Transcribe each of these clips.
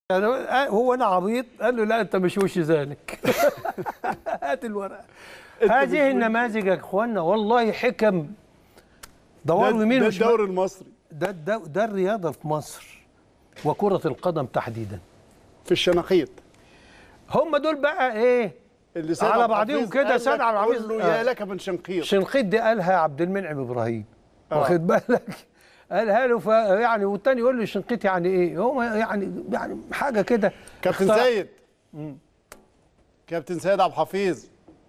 أنا هو انا عبيط قال له لا انت مش وش ذلك هات الورقه هذه النماذج يا اخوانا والله حكم ده, دوروا يمين ده وشمال الدوري المصري ده, ده ده الرياضه في مصر وكره القدم تحديدا في الشناقيط هم دول بقى ايه اللي سيد على عبد بعضهم الحفيظ كده قال سيد لك عبد الحفيظ قول له آه. يا لك من شنقيط شنقيط دي قالها عبد المنعم ابراهيم آه. واخد بالك قالها له ف يعني والتاني يقول له شنقيط يعني ايه هو يعني يعني حاجه كده كابتن اخترع- سيد كابتن سيد عبد الحفيظ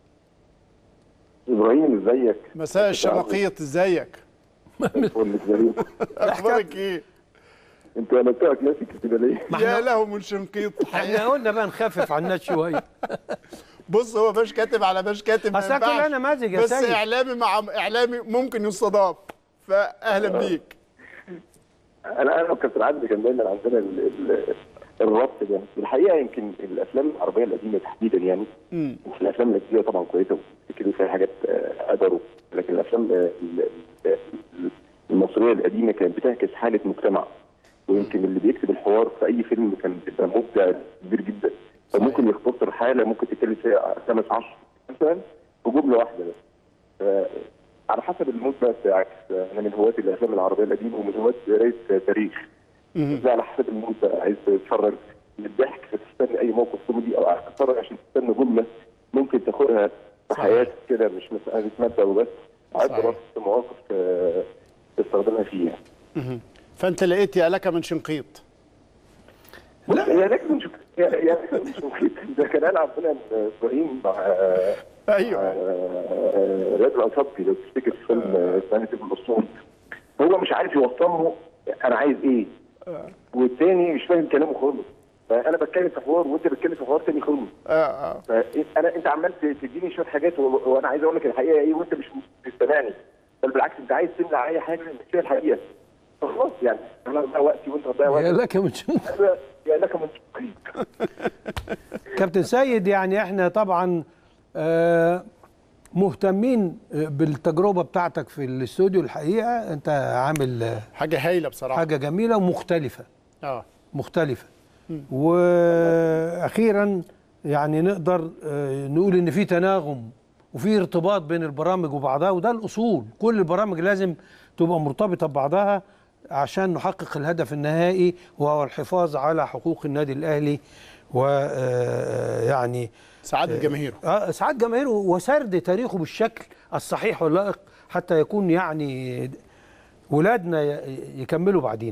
ابراهيم ازيك مساء الشنقيط ازيك فل ازيك اخبارك ايه انت عملتها كلاسيك كده ليه ما يا احنا- له من شنقيط احنا قلنا بقى نخفف عن الناس شويه بص هو باش كاتب على باش كاتب ما أصل ينفعش. كلها نماذج يا بس سيد. اعلامي مع اعلامي ممكن يستضاف فاهلا بيك انا انا وكابتن عادل كان دايما عندنا ال- ال- الربط ده الحقيقه يمكن الافلام العربيه القديمه تحديدا يعني مم. الافلام الاجنبيه طبعا كويسه وكده فيها حاجات آه، قدروا لكن الافلام آه، ال- ال- المصريه القديمه كانت بتعكس حاله مجتمع ويمكن اللي بيكتب الحوار في اي فيلم كان بيبقى مبدع كبير جدا فممكن يختصر حاله ممكن تتكلم فيها خمس عشر مثلا في جمله واحده بس ف- على حسب المود بقى بتاعك انا من هواة الافلام العربيه القديمه ومن هواة قرايه تاريخ ده على حسب المود بقى عايز تتفرج للضحك فتستنى اي موقف كوميدي او عايز تتفرج عشان تستنى جمله ممكن تاخدها في صحيح. حياتك كده مش مساله ماده وبس عايز صحيح. دراسه مواقف آه، تستخدمها فيها فانت لقيت يا لك من شنقيط لا يا لك من شك... يا يا لك من شك... ده كان قال عبد ابراهيم مع ايوه آه، رياض الأصابي لو تفتكر في فيلم ثاني ابن الأسطول هو مش عارف يوصل له أنا عايز إيه والتاني مش فاهم كلامه خالص فأنا بتكلم في حوار وأنت بتتكلم في حوار تاني خالص آه آه. فأنا أنت عمال تديني شوية حاجات و- وأنا عايز أقول لك الحقيقة إيه وأنت مش بتستمعني بل بالعكس أنت عايز تمنع عليا حاجة مش هي الحقيقة فخلاص يعني أنا هضيع وقتي وأنت هتضيع يا وقتك لك من شنقيط. أنا يا لك من شقيق كابتن سيد يعني احنا طبعا آه، مهتمين آه، بالتجربه بتاعتك في الاستوديو الحقيقه انت عامل آه، حاجه هايله بصراحه حاجه جميله ومختلفه اه مختلفه واخيرا يعني نقدر آه، نقول ان في تناغم وفي ارتباط بين البرامج وبعضها وده الاصول كل البرامج لازم تبقى مرتبطه ببعضها عشان نحقق الهدف النهائي وهو الحفاظ على حقوق النادي الاهلي ويعني سعاده الجماهير آه، اسعاد جماهيره وسرد تاريخه بالشكل الصحيح واللائق حتى يكون يعني ولادنا ي- يكملوا بعدينا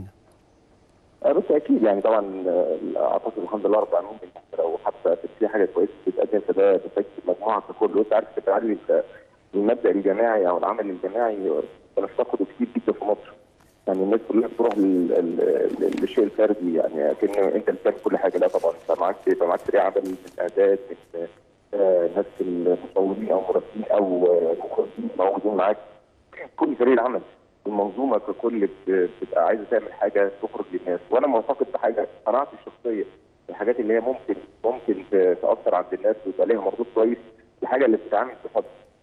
آه، بس اكيد يعني طبعا آه، اعتقد الحمد لله رب العالمين إن لو حتى في حاجه كويسه بتتقدم فده بتفكر المجموعه ككل وانت عارف كابتن علي انت المبدا الجماعي او العمل الجماعي بنفتقده كتير جدا في مصر يعني الناس كلها بتروح لل- لل- لل- للشيء الفردي يعني كأن انت اللي بتعمل كل حاجه لا طبعا انت معاك يبقى معاك فريق عمل من اعداد من آه، ناس المصورين او مراسلين او آه، مخرجين موجودين معاك كل فريق العمل المنظومه ككل بت- بتبقى عايزه تعمل حاجه تخرج للناس وانا معتقد بحاجه قناعتي الشخصيه الحاجات اللي هي ممكن ممكن ت- تاثر عند الناس ويبقى ليها مردود كويس الحاجه اللي بتتعامل بحب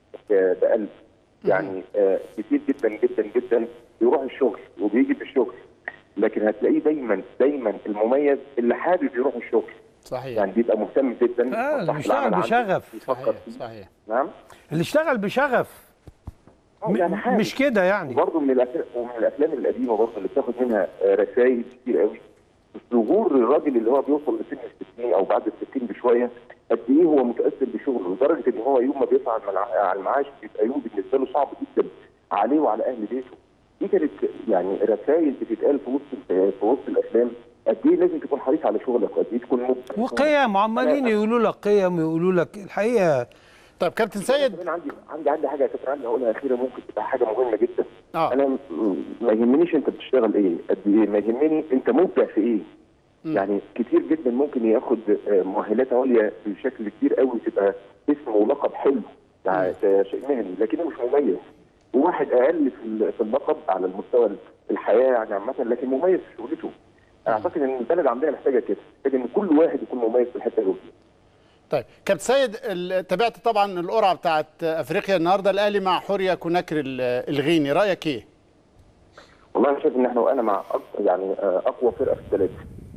ب- بقلب يعني آه كتير جدا جدا جدا بيروح الشغل وبيجي في الشغل لكن هتلاقيه دايما دايما المميز اللي حابب يروح الشغل صحيح يعني بيبقى مهتم جدا آه، بيفتح بيشتغل العمل عنده، بشغف. بيفكر صحيح فيه. صحيح نعم اللي اشتغل بشغف آه، م- يعني حابب. مش كده يعني برضه من الافلام ومن الافلام القديمه برضه اللي بتاخد منها رسائل كتير قوي ظهور الراجل اللي هو بيوصل لسن ال 60 او بعد ال 60 بشويه قد ايه هو متاثر بشغله لدرجه ان هو يوم ما بيطلع على الملع- على المعاش بيبقى يوم بالنسبه له صعب جدا عليه وعلى اهل بيته. دي كانت يعني رسائل بتتقال في وسط في وسط الافلام قد ايه لازم تكون حريص على شغلك وقد ايه تكون مبدع وقيم عمالين يقولوا لك قيم ويقولوا لك الحقيقه طيب كابتن سيد كمان عندي عندي عندي حاجه يا كابتن عندي هقولها اخيرا ممكن تبقى حاجه مهمه جدا اه انا م- ما يهمنيش انت بتشتغل ايه قد ايه ما يهمني انت مبدع في ايه يعني كتير جدا ممكن ياخد آه، مؤهلات عليا بشكل كبير قوي تبقى اسم ولقب حلو بتاع شيء مهني لكنه مش مميز وواحد اقل في ال- في اللقب على المستوى الحياه يعني عامه لكن مميز في شغلته اعتقد ان البلد عندنا محتاجه كده محتاجه ان كل واحد يكون مميز في الحته اللي طيب كابتن سيد ال- تابعت طبعا القرعه بتاعت افريقيا النهارده الاهلي مع حوريا كوناكري ال- الغيني رايك ايه؟ والله انا شايف ان احنا وانا مع أق- يعني آه، اقوى فرقه في الثلاثه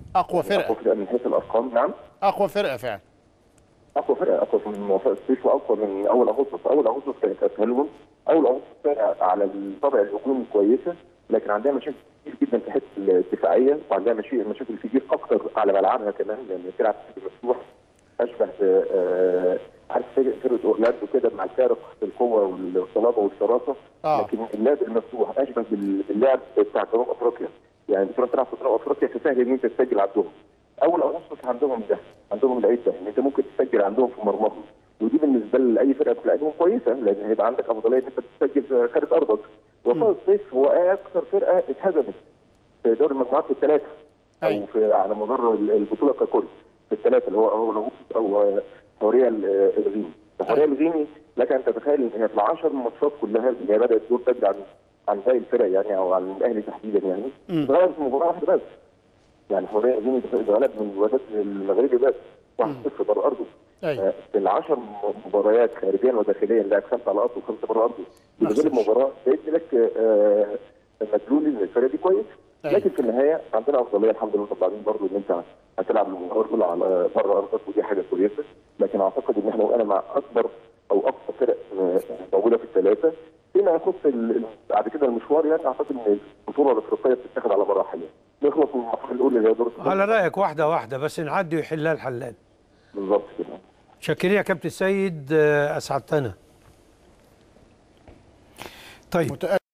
اقوى اقوى فرقه فرقه من حيث الارقام نعم اقوى فرقه فعلا اقوى فرقه اقوى من وفاء الصيف واقوى من اول اغسطس اول اغسطس كانت اسهلهم اول اغسطس فرقه على الطابع الهجومي كويسه لكن عندها مشاكل كتير جدا في حته الدفاعيه وعندها مشي- مشاكل كتير اكتر على ملعبها كمان لان بتلعب في مفتوح اشبه ب- آه، عارف فرقه فرقة اورلاندو كده مع الفارق في القوه والصلابه والشراسه آه. لكن اللعب المفتوح اشبه بال- باللعب بتاع جنوب افريقيا يعني بتروح تلعب في جنوب افريقيا فسهل ان انت تسجل عندهم اول اغسطس عندهم ده عندهم العيب ده ان انت ممكن تسجل عندهم في مرماهم ودي بالنسبه لاي فرقه بتلعبهم كويسه لان هيبقى عندك افضليه ان انت تسجل في خارج ارضك وفاء الصيف هو اكثر فرقه اتهزمت في دوري المجموعات في الثلاثه أيوة. او في على مدار البطوله ككل في الثلاثه اللي هو اول اغسطس او حوريه الغيني حوريه الغيني لك ان تتخيل ان هي في العشر ماتشات كلها اللي هي بدات دور تجري عن عن باقي الفرق يعني او عن الاهلي تحديدا يعني اتغلبت في مباراه واحده بس يعني حوريه الغيني اتغلب من الوداد المغربي بس 1-0 بره ارضه أيوة. آه، في العشر مباريات خارجيا وداخليا لعب خمسه على ارضه وخمسه بره ارضه بيغلب مباراه بيدي لك آه، مدلول ان الفرقه دي كويس أيوة. لكن في النهايه عندنا افضليه الحمد لله رب العالمين برضه ان انت هتلعب المباراه الاولى على بره ارضك ودي حاجه كويسه لكن اعتقد ان احنا وقعنا مع اكبر او اقوى فرق آه، موجوده في الثلاثه فيما يخص ال- ال- بعد كده المشوار يعني اعتقد ان البطوله الافريقيه بتتاخد على مراحل يعني نخلص من المرحله الاولى اللي هي دور على رايك واحده واحده بس نعدي ويحلها الحلال بالظبط كده شاكرين يا كابتن سيد آه، اسعدتنا طيب متأكد